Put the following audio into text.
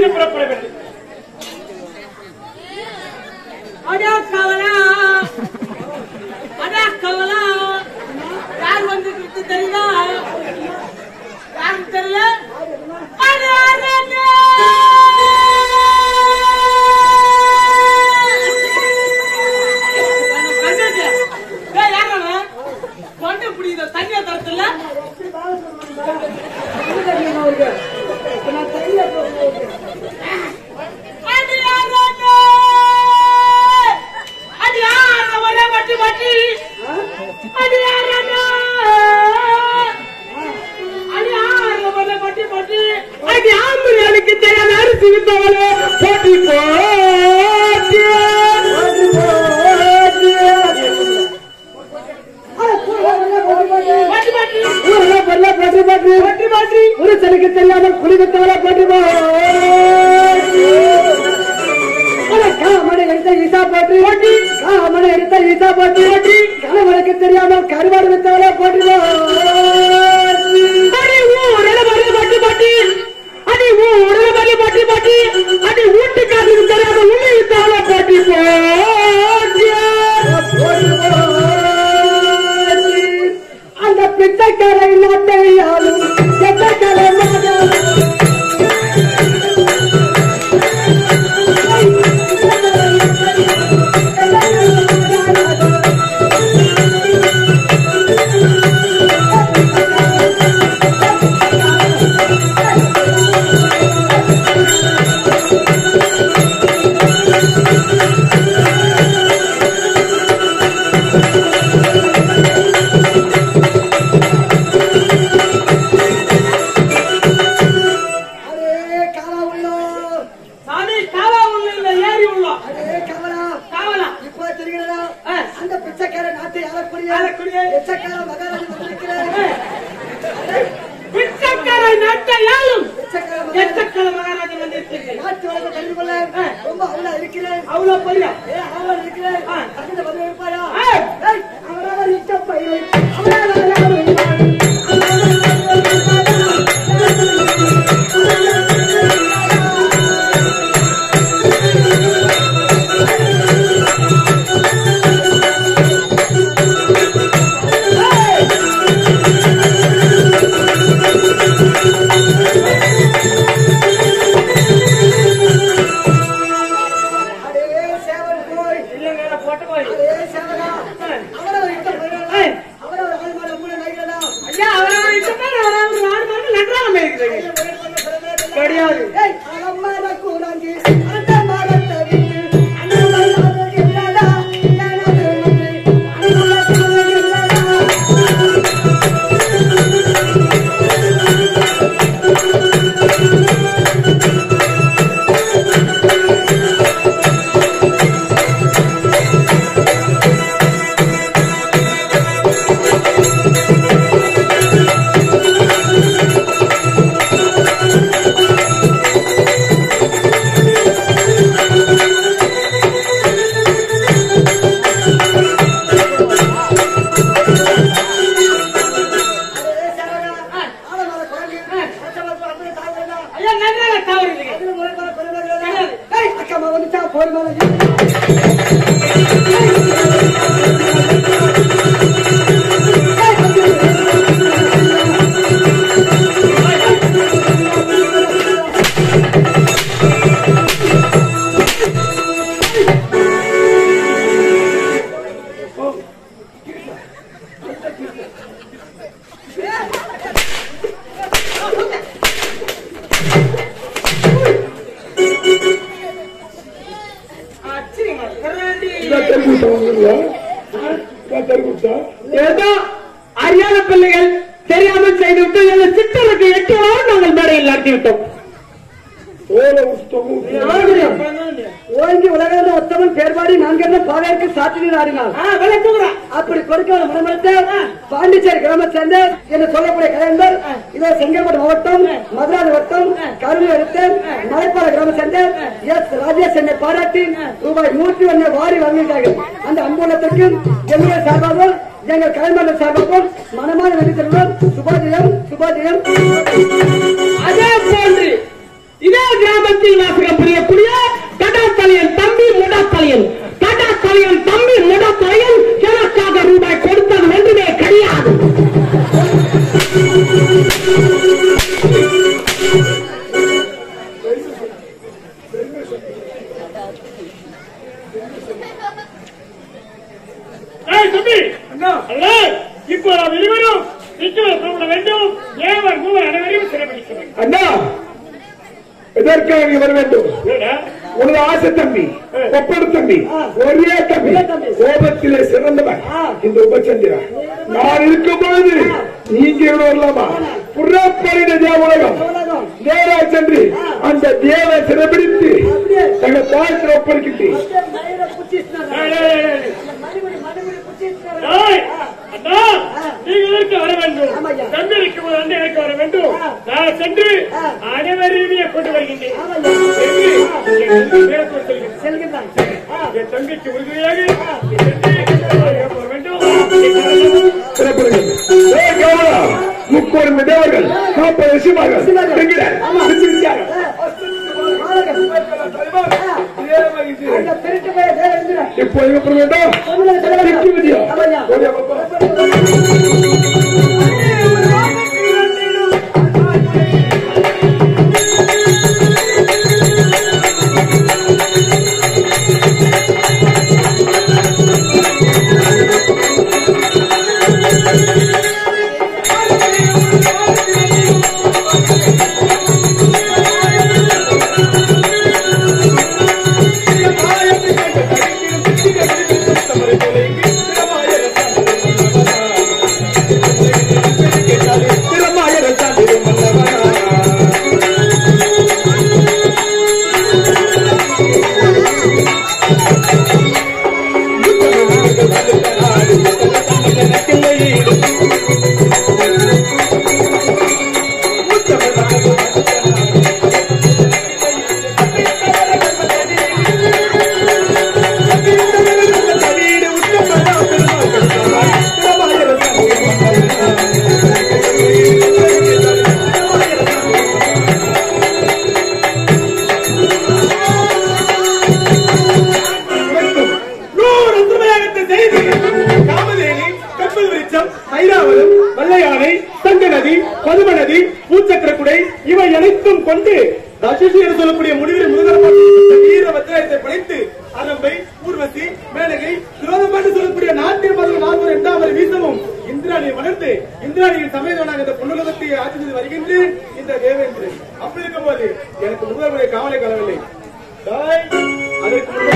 வெளியே புறப்பட வேண்டும் அடா கவலா அடா கவலா யார் வந்து தெரியுதா யாருக்கு தெரியல அடா அரண்யா! எனக்கு கண்டுட்டு. டேய், யார்றா அவன்? தொண்டை பிடிக்குது, தண்ணியை தரத்துல அடி அரண்யா! அடி யார் அவனை மட்டி மட்டி அடி அரண்யா! அடி யார் அவனை மட்டி மட்டி அடி ஆம்புரியனுக்கு தெரியாத அரிசி வித்தவளே போட்டி போட்டி மாட்டி மாட்டி பற்றி பற்றி ஒரு சிலைக்கு தெரியாமல் குளிவித்தவர பற்றி காமனை எடுத்த ஈசா போற்றி போட்டி காமனை எடுத்த ஈசா போற்றி போட்டி கணவனுக்கு தெரியாமல் கருவாடு வித்தவர போற்றி அடி ஊரல வரல மாட்டி மாட்டி அடி ஊரல வரல மாட்டி மாட்டி அடி வீட்டுக்காரருக்கு தெரியாத உள்ளே வித்தவளே போட்டி போட்டி அந்த பிச்சைக்காரை நாட்டை ஆளும் எத்தக்கரை மகன் அரே காலா உள்ளோ சாமி காவா உள்ள இல்ல ஏறி உள்ள அரே காவலா காவலா இப்போ தெரிகிறதா ஆ. அந்த பிச்சைக்கார நாட்டை ஆளக்கூடிய ஆளக்கூடிய பிச்சைக்கார மகாராஜா வந்திருக்கிறார் பிச்சைக்காரை நாட்டை ஆளும் பிச்சைக்கார மகாராஜா எச்சக்கல மகாராஜன் வந்திருக்கிறீர்கள் நாட்டு வளர்ந்து தெரிந்து கொள்ள ரொம்ப அவளா இருக்கிறேன் அவ்வளவு பையன் ஏ அவளா இருக்கிறேன் ஆ. அகில வந்து இருப்பாயா ஆ. ஏய், அவராக நிற்க பயிரை அவராக யாரும் இருப்பார். அடே சேவல் போய் இல்லைங்க போட்டு போய் அடே சேவலா அவராக நிற்க பயிரை அவராக ஆள் மாட மூணு நைகிறதா ஐயா அவரை இஷ்டப்பேர் அவரை நாடு மாட்டு நன்றாக மேய்க்கிறீங்க கிடையாது ஏய், அலமர கூடாங்கி, அந்த மரத்தை விட்டு, அந்த மரத்துக்கு இல்லடா, எனது மந்தை, அந்த மரத்துக்கு இல்லடா. அடே சேவகா, ஆலமர குரங்கு, பச்சை மரத்து அப்படியே தாவுறதா. ஐயா நன்றாக தவறுகிறீங்க அதுல முறைப்பட பெருமைகளா? ஏய், அக்கா அம்மா வந்துச்சா, போய் மேல அச்சிரிங்க கராண்டி ஏதோ அறியாத பிள்ளைகள் தெரியாமல் செய்துவிட்டு எங்கள் சித்தருக்கு எட்டு வாரம் நாங்கள் மேடையில் நடத்தி விட்டோம் ஓங்கி உலகில் ஒத்தவன் பேர்பாடி நான்கு பாவையருக்கு சாட்சி ஆடினார் விளக்குகிறான் அப்படி கொடுக்க மனமளித்த பாண்டிச்சேரி கிராம சேர்ந்த என்று சொல்லக்கூடிய கலைஞர் இதோ செங்கல்பட்டு மாவட்டம் மதுராதி வட்டம் கருவி எடுத்த மலைப்பாறை கிராம சேர்ந்த எஸ் ராஜேஷ் என்னை பாராட்டி ரூபாய் நூற்றி ஒன்னு வாரி வழங்கியிருக்கார்கள் அந்த அன்புலத்திற்கு எங்கள் சார்பாக எங்கள் கலைமன்ற சார்பாகவும் மனமான வெற்றி தருவோம் சுபாஜயம் சுபாஜயம் அதே போன்று இதே கிராமத்தில் சிறைபிடிக்க வேண்டும் அண்ணா எதற்காக நீ வர வேண்டும் என்னடா? உனது ஆசை தம்பி ஒப்படு தம்பி ஒரே தம்பி ஒரே தம்பி. கோபத்திலே சிறந்தவன் ஆ. இந்த உபச்சந்திரா நான் இருக்கும் பொழுது நீங்க இவ்வளவு வரலாமா புறப்படின தேவ உலகம் உலகம். நேரா சென்று அந்த தேவ சிறைபிடித்து அப்படியே. தங்கள் தாழ்த்து ஒப்படைக்கிட்டு அப்படியே மயிரை குத்திச்சுனாரு. டேய், டேய், டேய், டேய். அந்த மணிமுடி, மணிமுடி குத்திச்சுனாரு. டேய், ஆ. அண்ணா, நீங்க இதற்கு வர வேண்டும் ஆமாய்யா. தம்பி இருக்கும் போது அண்ணன் எனக்கு வர வேண்டும் ஆ. நான் சென்று ஆ. அனைவரையும் கொண்டு வருகின்றேன் ஆமாய்யா. சென்று என் தம்பி மேற்கொண்டு செல்கிறேன். செல்கின்றான். ஆ. என் தம்பிக்கு உறுதியாக நீ சென்று அழைக்க வர வேண்டும் சிறப்புகள் ஏ கவலா முக்கோடி தேவர்கள் நாற்பது விஷயமாக விஷயமாக. என்கிற ஆமா. சித்திரிச்சார்கள். மாலகன். ஆ. அந்த திருட்டு போய் தேவ எழுந்துறான். இப்போ எங்க போக வேண்டும் சொல்லுங்க, சொல்லுங்க. வெற்றி விஜயம். ஆமாய்யா. ஓடியா பாப்பா. நூறு திருமணத்தை செய்து காமதேனி கப்பல் விருட்சம் ஐராவதம் வல்லையானை தங்க நதி பதும நதி பூச்சக்கரக்குடை இவை அனைத்தும் கொண்டு தசிஷி என்று சொல்லக்கூடிய முடிவில் முருகரப்பட்ட வீர வத்திரத்தை படைத்து அரம்பை ஊர்வசி மேனகை துரோகம் என்று சொல்லக்கூடிய நாட்டிய மதம் நான்கு இரண்டாவது வீசமும் இந்திராணியை வளர்த்து இந்திராணியின் சமேதனாக இந்த பொன்னுலகத்தை ஆட்சி செய்து வருகின்றேன் இந்த தேவேந்திரன் அப்படி இருக்கும்போது எனக்கு முருகருடைய காவலை கலவில்லை தாய், அதற்கு முன்னாடி